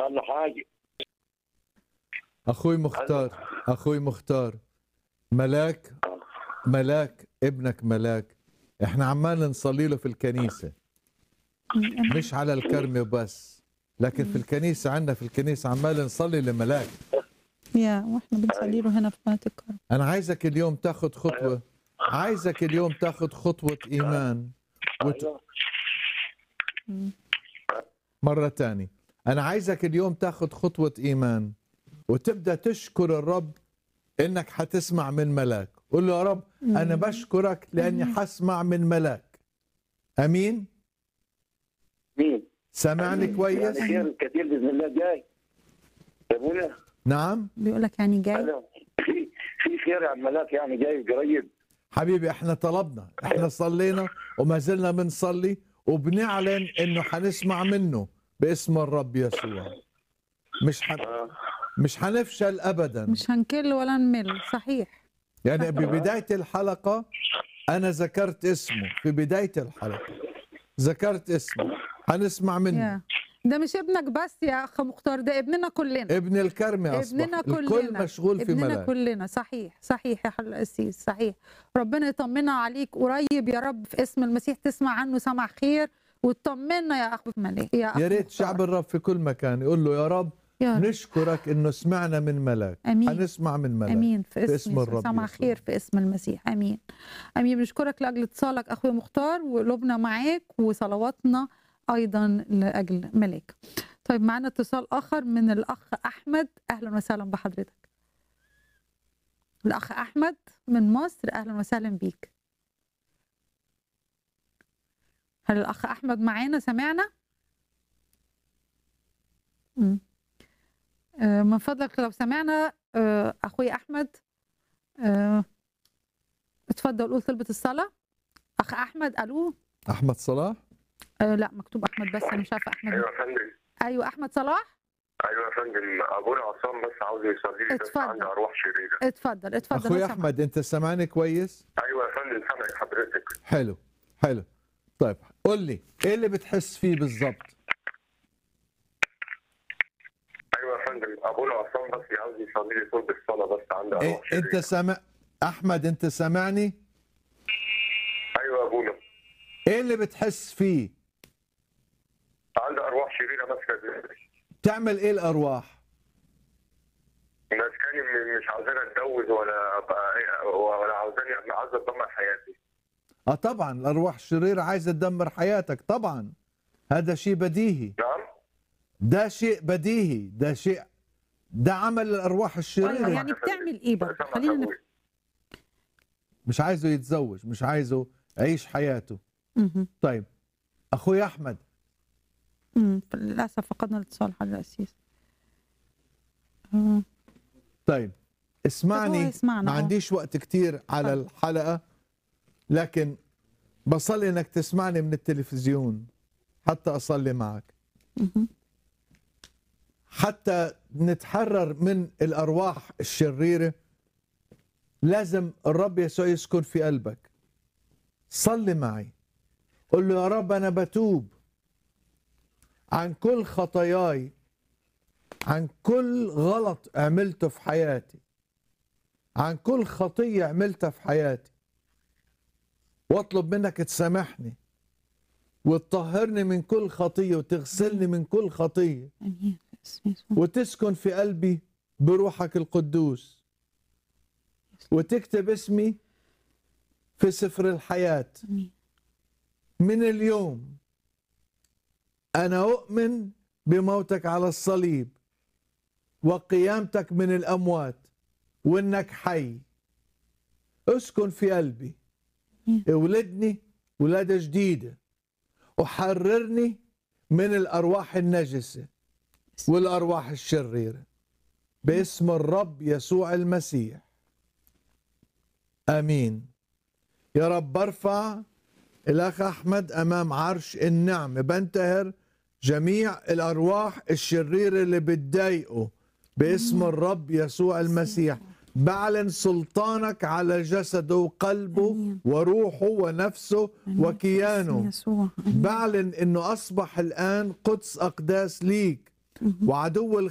عنه حاجه اخوي مختار اخوي مختار ملاك ملاك ابنك ملاك احنا عمال نصلي له في الكنيسه مش على الكرمه بس لكن في الكنيسه عندنا في الكنيسه عمال نصلي لملاك يا واحنا بنصلي له هنا في قناه الكرم انا عايزك اليوم تاخذ خطوه عايزك اليوم تاخذ خطوه ايمان وت... أيوة. مرة تانية أنا عايزك اليوم تاخد خطوة إيمان وتبدأ تشكر الرب إنك حتسمع من ملاك قول له يا رب أنا بشكرك لأني حسمع من ملاك أمين مين؟ سامعني كويس يعني خير كثير باذن الله جاي يا ابونا نعم بيقول لك يعني جاي انا في في خير يا عم ملاك يعني جاي قريب حبيبي احنا طلبنا احنا صلينا وما زلنا بنصلي وبنعلن انه حنسمع منه باسم الرب يسوع مش حن... آه. مش حنفشل ابدا مش هنكل ولا نمل صحيح يعني ببداية الحلقة أنا ذكرت اسمه في بداية الحلقة ذكرت اسمه هنسمع منه يا ده مش ابنك بس يا اخ مختار ده ابننا كلنا ابن الكرمة أصبح ابننا الكل كلنا مشغول في ابننا ملاك كلنا صحيح صحيح يا حل القسيس صحيح ربنا يطمنا عليك قريب يا رب في اسم المسيح تسمع عنه سمع خير وتطمنا يا اخ ملاك يا أخ يا ريت مختار. شعب الرب في كل مكان يقول له يا رب يا رب. نشكرك انه سمعنا من ملاك امين حنسمع من ملاك امين في اسم, اسم يسوع. الرب سمع يسوع. خير في اسم المسيح امين امين بنشكرك لاجل اتصالك اخويا مختار وقلوبنا معاك وصلواتنا ايضا لاجل ملاك طيب معنا اتصال اخر من الاخ احمد اهلا وسهلا بحضرتك الاخ احمد من مصر اهلا وسهلا بيك هل الاخ احمد معانا سمعنا مم. آه، من فضلك لو سمعنا آه، اخوي احمد آه، اتفضل قول طلبة الصلاة اخ احمد الو أحمد صلاح آه، لا مكتوب احمد بس انا مش عارفه احمد ايوه يا فندم ايوه احمد صلاح ايوه يا فندم ابونا عصام بس عاوز يصلي لي بس اتفضل. عنده ارواح شريره اتفضل اتفضل أخوي لو سمحت. أحمد أنت سامعني كويس ايوه يا فندم سامع حضرتك حلو حلو طيب قول لي إيه اللي بتحس فيه بالضبط ايوه يا فندم ابونا عصام بس عاوز يصلي لي طول الصلاه بس عنده إيه ارواح أنت شريره سامع أحمد أنت سامعني ايوه يا ابونا إيه اللي بتحس فيه عنده ارواح شريره ماسكه دماغي. تعمل إيه الأرواح ماسكاني م- مش عاوزاني اتجوز ولا ابقى إيه- ولا عاوزاني ابقى عاوز ادمر حياتي اه طبعا الارواح الشريره عايزه تدمر حياتك طبعا هذا شيء بديهي نعم ده شيء بديهي ده شيء ده عمل الارواح أيوة، الشريره يعني بتعمل ايه برضه سامع خلينا نف... أبوي. مش عايزه يتزوج مش عايزه يعيش حياته مهم. طيب اخوي احمد مم. للاسف فقدنا الاتصال حضرتك القسيس آه. طيب طب هو اسمعني يسمعنا، ما آه. عنديش وقت كتير على اتفضل. الحلقه لكن بصلي انك تسمعني من التلفزيون حتى اصلي معك مهم. حتى نتحرر من الارواح الشريره لازم الرب يسوع يسكن في قلبك صلي معي قل له يا رب انا بتوب عن كل خطاياي عن كل غلط عملته في حياتي عن كل خطيه عملتها في حياتي واطلب منك تسامحني وتطهرني من كل خطيه وتغسلني من كل خطيه امين في اسم يسوع وتسكن في قلبي بروحك القدوس وتكتب اسمي في سفر الحياة امين من اليوم أنا أؤمن بموتك على الصليب وقيامتك من الأموات وإنك حي اسكن في قلبي اولدني ولادة جديدة وحررني من الأرواح النجسة والأرواح الشريرة باسم الرب يسوع المسيح آمين يا رب برفع الأخ أحمد أمام عرش النعمة بنتهر جميع الأرواح الشريرة اللي بتضايقه باسم الرب يسوع المسيح بعلن سلطانك على جسده وقلبه آمين. وروحه ونفسه آمين. وكيانه باسم يسوع آمين. بعلن انه اصبح الان قدس اقداس ليك مهم. وعدو